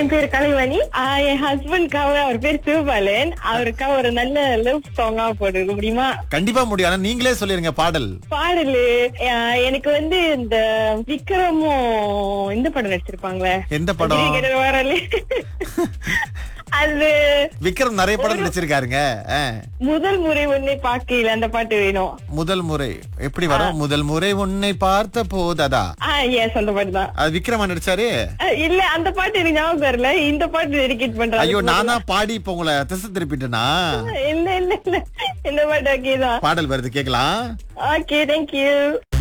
என் பேர் கலைவாணி ஆஹ் என் ஹஸ்பண்ட்காக அவர் பேர் சிவபாலன் அவருக்காக ஒரு நல்ல லவ் சாங்கா போடுக்க முடியுமா கண்டிப்பா முடியும் ஆனா நீங்களே சொல்லிருங்க பாடல் பாடலு ஆஹ் எனக்கு வந்து இந்த விக்ரமும் இந்த படம் நடிச்சிருப்பாங்களே எந்த படம் கிரிக்கெட்டர் வரல அது விக்ரம் நிறைய படம் நடிச்சிருக்காருங்க ஆ. முதல் முறை உன்னை பார்க்கையில அந்த பாட்டு வேணும் முதல் முறை எப்படி வரும் முதல் முறை உன்னை பார்த்த போததா ஆஹ் எஸ் அந்த பாட்டு தான் அது விக்ரமா நடிச்சாரு ஆஹ் இல்ல அந்த பாட்டு எனக்கு ஞாபகம் வரல இந்த பாட்டு டெடிகேட் பண்றாங்க ஐயோ நானா பாடி இப்ப உங்களை திசை திருப்பிட்டேனா இல்ல இல்ல இல்ல இந்த பாட்டு ஓகே தான் பாடல் வருது கேக்கலாம் ஓகே தேங்க்யூ